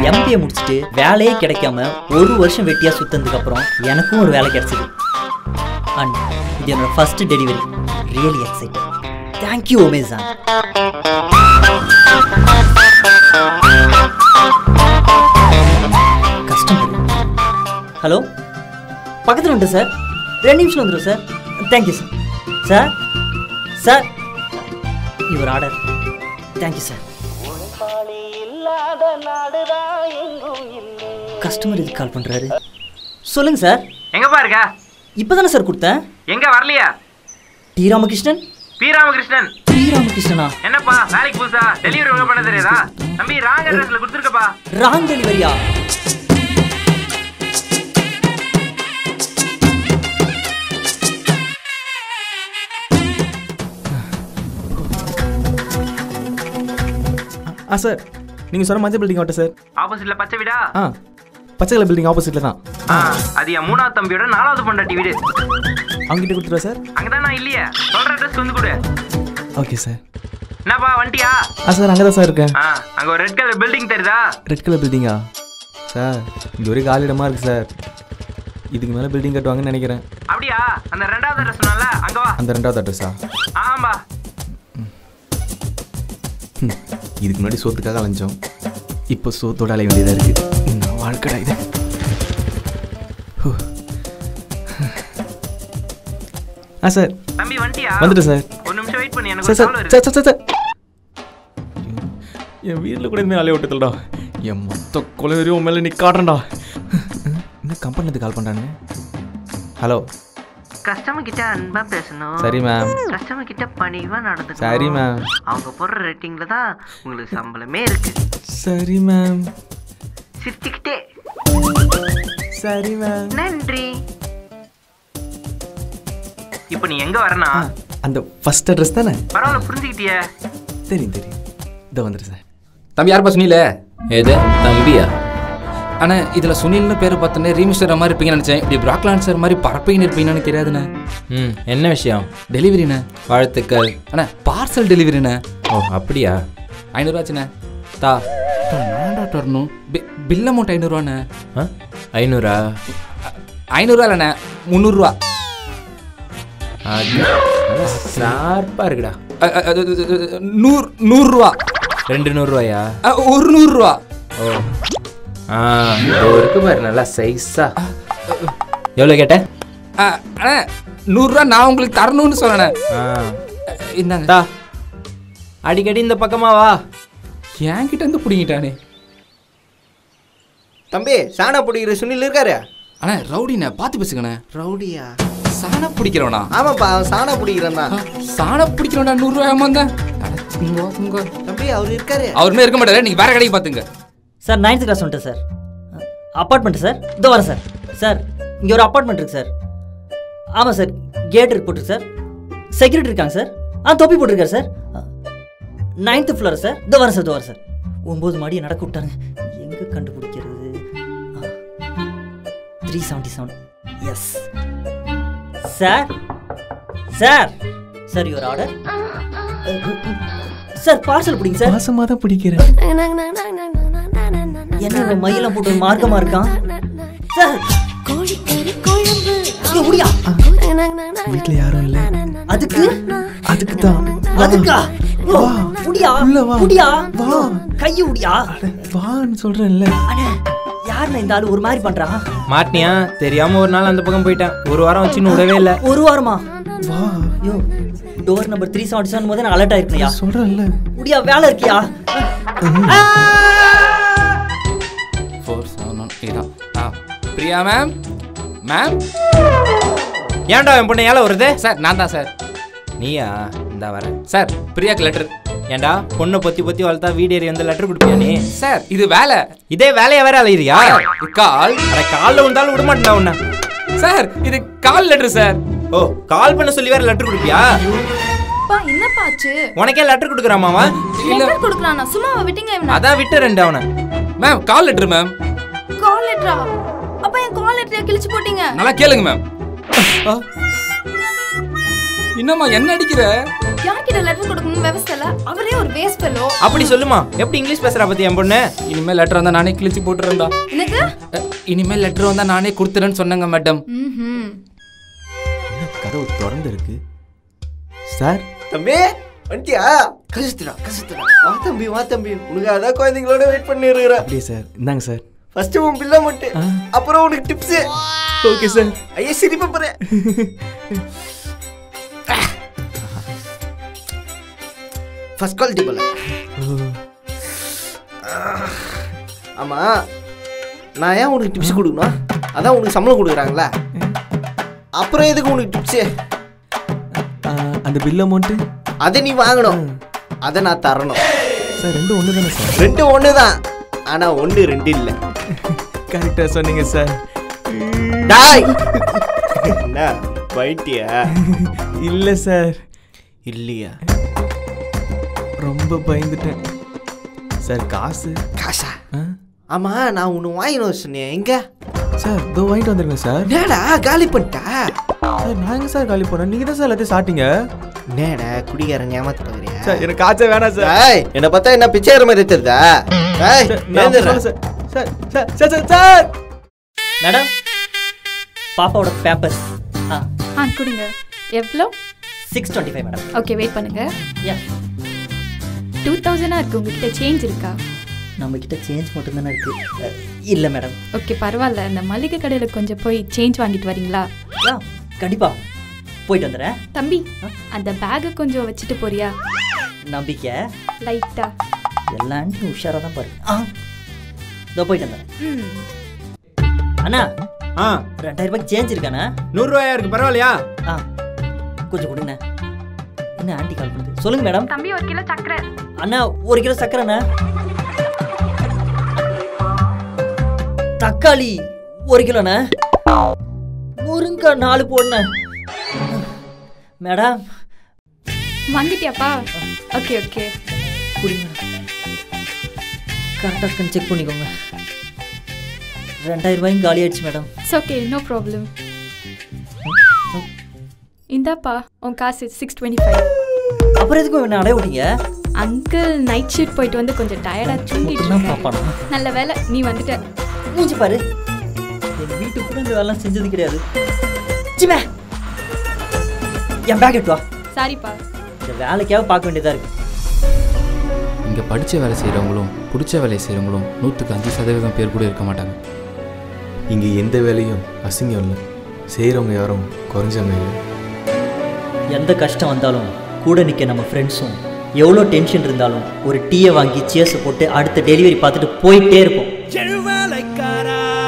MBA முடிச்சுட்டு வேலையே கிடைக்காம ஒரு வருஷம் வெட்டியா சுத்ததுக்கு அப்புறம் எனக்கும் ஒரு வேலை கிடைச்சது அண்ட் இது என்னோட first delivery really excited thank you Amazon customer hello பக்கத்தில் உண்டு சார் ரெண்டு நிமிஷம் வந்துடும் sir thank you sir sir sir your order thank you sir customer இதுக்கு கால் பண்ணுறாரு சொல்லுங்க சார் எங்கப்பா இருக்க இப்போ தானே சார் கொடுத்தேன் எங்க வரலையா T Ramakrishnan P Ramakrishnan T ராமகிருஷ்ணனா என்னப்பா வேலைக்கு புதுசா டெலிவரி ஒழுங்கா பண்ண தெரியாதா தம்பி ராங் அட்ரஸ்ல கொடுத்துருக்கப்பா ராங் டெலிவரியா ஆ சார் நீங்கள் சொன்ன மஞ்சள் பில்டிங் ஆகட்டும் சார் ஆப்போசிட்ல பச்சை வீடா ஆ பச்சை கலர் பில்டிங் ஆப்போசிட்டில் தான் ஆ, அது என் மூணாவது தம்பியோட நாலாவது பொண்டாட்டி வீடு அவங்ககிட்ட கொடுத்துருவா சார் அங்கதான் நான் இல்லையே சொல்ற அட்ரஸ் வந்து கொடு ஓகே சார் என்னப்பா வண்டியா ஆ சார் அங்கே தான் சார் இருக்கேன் ஆ அங்க ஒரு ரெட் கலர் பில்டிங் தெரியுதா ரெட் கலர் பில்டிங்கா சார் இங்கே ஒரே காலி இடமா இருக்குது சார் இதுக்கு மேலே பில்டிங் கட்டுவாங்கன்னு நினைக்கிறேன் அப்படியா அந்த ரெண்டாவது அட்ரஸ் சொன்னல அங்க வா அந்த ரெண்டாவது அட்ரஸா ஆமாம்பா ம், இதுக்கு முன்னாடி சோத்துக்காக அலைஞ்சோம் இப்போ சோத்தோட அலைய வேண்டியதாக இருக்குது நான் வாழ்க்கடா இது ஹூ. ஆ சார் தம்பி வண்டியா வந்துட்டேன் சார் ஒரு நிமிஷம் வெயிட் பண்ணி எனக்கு சார் ஒரு சார் தகவல் சார் இருக்கு சார் சார் சார் என் வீட்டில் கூட இனிமேல் அலைய விட்டதுலடா என் மொத்த கொலைவரையும் உன் மேலே நீ காட்டுறேன்டா என்ன கம்பெனிலேருந்து கால் பண்ணுறானுங்க ஹலோ கஸ்டமர் கிட்ட அன்பா பேசணும் சரி மேம் கஸ்டமர் கிட்ட பணிவா நடந்துக்கணும் சரி மேம் அவங்க போடுற ரேட்டிங்ல தான் உங்களுக்கு சம்பளமே இருக்கு சரி மேம் சிரிச்சுக்கிட்டே சரி மேம் நன்றி இப்போ நீ எங்க வரனா அந்த ஃபர்ஸ்ட் அட்ரஸ் தானே பரவாயில்ல புரிஞ்சுக்கிட்டியே தெரியும் தெரியும் இதோ வந்துடு சார் தம்பி யாருப்பா சுனில எது தம்பியா அண்ணா இதுல சுனில்னு பேர் பார்த்தோன்னே ரீமிஸ்டர் மாதிரி இருப்பீங்கன்னு நினைச்சேன் இப்படி பிராக்லான் சார் மாதிரி பரப்பீங்கன்னு இருப்பீங்கன்னு தெரியாதுண்ணே ம் என்ன விஷயம் டெலிவரிண்ணே வாழ்த்துக்கள் அண்ணா பார்சல் டெலிவரிண்ணே ஓ அப்படியா ஐநூறுவாச்சுண்ணே தா நான்டா வரணும் பி- பில் அமௌண்ட் ஐநூறுவாண்ணே ஆ ஐநூறா ஐநூறுவா இல்லைண்ணே முந்நூறுரூவா அது ஷார்ப்பாக இருக்குடா அ- அ- அது- அது- அது- நூறு நூறுரூவா ரெண்டு நூறுரூவாயா அ, ஒரு நூறுரூவா ஓ ஆ இதோ இருக்கு பாரு நல்லா சைஸா எவ்வளோ கேட்ட அ, அண்ணே நூறுரூவா நான் உங்களுக்கு தரணும்னு சொன்னேன் ஆ இந்தாங்க தா அடிக்கடி இந்த பக்கமா வா என்கிட்ட இருந்து பிடிங்கிட்டானே தம்பி சாணா பிடிக்கிற சுனில் இருக்காரு அண்ணா ரவுடிண்ணே பார்த்து பேசுங்கண்ணே ரவுடியா சாண பிடிக்கிறவனா ஆமாப்பா அவன் சாணா பிடிக்கிறவன் தான் சாண பிடிக்கிறவனா நூறுரூவா ஏமாந்தேன் தம்பி அவர் இருக்காரு அவருமே இருக்க மாட்டாரு நீங்க வேற கடைக்கு பாத்துங்க சார் நைன்த் கிளாஸ் வந்துட்டேன் சார் அப்பார்ட்மெண்ட் சார் இதோ வரேன் சார் சார் இங்கே ஒரு அப்பார்ட்மெண்ட் இருக்கு சார் ஆமாம் சார் கேட் இருக்கு போட்டுருக்கு சார் செக்யூரிட்டி இருக்காங்க சார் ஆ தொப்பி போட்டிருக்காரு சார் நைன்த்து ஃப்ளோர் சார் இதோ வரேன் சார் இதோ வரேன் சார் ஒம்பது மாடியை நடக்க விட்டாங்க எங்கே கண்டுபிடிக்கிறது three seventy seven yes sir sir sir your order sir parcel பிடிங்க சார் மாசமாக தான் பிடிக்கிறேன் என்ன மயிலாம் போட்டு மார்க்கமா இருக்கான் சார் கோழிக்கறி குழம்பு இங்க முடியா வீட்டில் யாரும் இல்லை அதுக்கு அதுக்கு தான் அதுக்கா ஓ, முடியா உள்ள வா. முடியா வா. கைய முடியா வான்னு சொல்கிறேன்ல அண்ணே யாருண்ணே இந்த ஆளு ஒரு மாதிரி பண்றான் மாட்டினியா தெரியாம ஒரு நாள் அந்த பக்கம் போயிட்டேன் ஒரு வாரம் வச்சுன்னு விடவே இல்லை ஒரு வாரமா வா ஐயோ door number three seventy seven போது நான் அலர்ட் ஆயிருக்கணையா சொல்கிறேன்ல முடியா வேலை இருக்கியா ஃபோர் செவன் ஒன் இதான் ஆ பிரியா மேம் மேம் ஏன்டா என் பொண்ணு ஏழை வருது சார் நான் தான் சார் நீயா இந்தா வரேன் சார் பிரியாக்கு லெட்டர் ஏன்டா பொண்ணை பொத்தி பொத்தி வளர்த்தா வீடு ஏறி வந்து லெட்டர் கொடுப்பியா நீ சார் இது வேலை இதே வேலையை வேற அலையிறியா கால் அட காலில் விழுந்தாலும் விட மாட்டேன்டா உன்னை சார் இது கால் லெட்டர் சார் ஓ கால் பண்ண சொல்லி வேற லெட்டர் கொடுப்பியா அப்பா என்னப்பா ஆச்சு உனக்கே லெட்டர் கொடுக்குறாமாவா லெட்டர் கொடுக்கறானா சும்மா விட்டீங்க இவனை அதான் விட்டு ரெண்டு அவனை ma'am call letter ma'am call லெட்டரா அப்ப என் கால் லெட்டரை கிழிச்சு போட்டீங்க நல்லா கேளுங்க மேம் என்னம்மா என்ன அடிக்கிற யார்கிட்ட லெட்டர் கொடுக்கணும்னு விவசாய இல்ல அவரே ஒரு வேஸ்ட் ஃபெலோ அப்படி சொல்லுமா எப்படி இங்கிலீஷ் பேசுறா பத்தி என் பொண்ணு இனிமேல் லெட்டர் வந்தால் நானே கிழிச்சு போட்டுறேன்டா என்னது அ, இனிமேல் லெட்டர் வந்தால் நானே கொடுத்துறேன்னு சொன்னேங்க மேடம் ம்ஹும். கதவு திறந்து இருக்கு சார் தம்பி வந்துட்டியா கசித்துடா கசித்துடா வா தம்பி வா தம்பி உனக்கு அதான் குழந்தைங்களோட வெயிட் பண்ணி இருக்கிற அப்படியே சார் இந்தாங்க சார் ஃபர்ஸ்ட் உன் பிள்ளை மட்டும் அப்புறம் உனக்கு டிப்ஸ் ஓகே சார் ஐயா சிரிப்ப போறேன் ஃபர்ஸ்ட் குவாலிட்டி போல ஆமா நான் ஏன் உனக்கு டிப்ஸ் கொடுக்கணும் அதான் உனக்கு சம்பளம் கொடுக்குறாங்களா அப்புறம் எதுக்கு உனக்கு டிப்ஸு அந்த பில் அமௌண்ட்டு அதை நீ வாங்கணும் அதை நான் தரணும் சார் ரெண்டும் ஒன்று தானே சார் ரெண்டு ஒன்று தான் ஆனால் ஒன்று ரெண்டு இல்லை கரெக்டாக சொன்னீங்க சார் டாய் என்ன பைட்டியா இல்லை சார் இல்லையா ரொம்ப பயந்துட்டேன் சார் காசு காசா ஆ? ஆமா நான் ஒன்று வாங்கினோம் சொன்னேன் எங்க சார் இதோ வாங்கிட்டு வந்துருங்க சார் நேடா காலி பண்ணிட்டா சார் நான் எங்க சார் காலி போனேன் நீங்கள் தான் சார் எல்லாத்தையும் சாப்பிட்டீங்க நேடா குடிகாரன் ஏமாத்த பாக்குறியா சார் எனக்கு காய்ச்ச வேணாம் சார் ஏய் என்னை பார்த்தா என்ன பிச்சைக்கிற மாதிரி தெரியுதா ஏய் சார், நான் அப்படி எழுந்துடுறா. சொல்லல sir sir sir sir sir sir madam பாப்பாவோட பேப்பர்ஸ் ஆ ஆ கொடுங்க எவ்வளோ six twenty five madam okay wait பண்ணுங்க யா டூ தௌசண்டாக இருக்கு உங்ககிட்ட சேஞ்ச் இருக்கா நம்மக்கிட்ட சேஞ்ச் மட்டும்தானே இருக்கு அஹ், இல்லை மேடம் ஓகே பரவாயில்ல இந்த மளிகை கடையில் கொஞ்சம் போய் சேஞ்ச் வாங்கிட்டு வரீங்களா யா கண்டிப்பா போயிட்டு வந்துடுறேன் தம்பி அந்த பேக்கை கொஞ்சம் வச்சுட்டு போறியா நம்பிக்கை லைட்டா எல்லாம் நீ உஷாராக தான் பாரு ஆ இதோ போயிட்டு வந்துடுறேன் ம் அண்ணா ஆ ரெண்டாயிரம் ரூபாய்க்கு சேஞ்ச் இருக்காண்ணா நூறுரூவாயா இருக்கு பரவாயில்லையா ஆ கொஞ்சம் கொடுங்கண்ணா என்ன ஆண்டி கால் பண்ணுது சொல்லுங்க மேடம் தம்பி ஒரு கிலோ சக்கரை அண்ணா ஒரு கிலோ சக்கரைண்ணா தக்காளி ஒரு கிலோண்ணா முருங்கக்காய் நாலு போடுண்ணே மேடம் வாங்கிட்டியாப்பா ஓகே ஓகே குடிங்க கரெக்டாக இருக்கான்னு செக் பண்ணிக்கோங்க ரெண்டாயிரம் ரூபாயும் காலி ஆயிடுச்சு madam it's okay no problem இந்தாப்பா உன் காசு சிக்ஸ் டுவெண்ட்டி ஃபைவ் அப்புறம் எதுக்கும் என்ன அடைய விட்டீங்க அங்கிள் நைட் ஷிஃப்ட் போயிட்டு வந்து கொஞ்சம் டயர்டாக தூங்கிட்டு என்ன இருக்கேன் பாப்பானா நல்ல வேலை நீ வந்துட்ட மூஞ்சி பாரு என் வீட்டுக்கு கூட இந்த வேலைலாம் செஞ்சது கிடையாது சிமே என் பேக் எடுத்து வா சாரிப்பா இந்த வேலைக்காக பார்க்க வேண்டியதா இருக்கு இங்கே படித்த வேலை செய்கிறவங்களும் பிடிச்ச வேலையை செய்கிறவங்களும் நூற்றுக்கு அஞ்சு சதவீதம் பேர் கூட இருக்க மாட்டாங்க இங்கே எந்த வேலையும் அசிங்கம் இல்லை செய்கிறவங்க யாரும் குறைஞ்சவங்க இல்லை எந்த கஷ்டம் வந்தாலும் கூட நிற்க நம்ம ஃப்ரெண்ட்ஸும் எவ்வளோ டென்ஷன் இருந்தாலும் ஒரு டீயை வாங்கி சேர்ஸை போட்டு அடுத்த டெலிவரி பார்த்துட்டு போயிட்டே இருப்போம்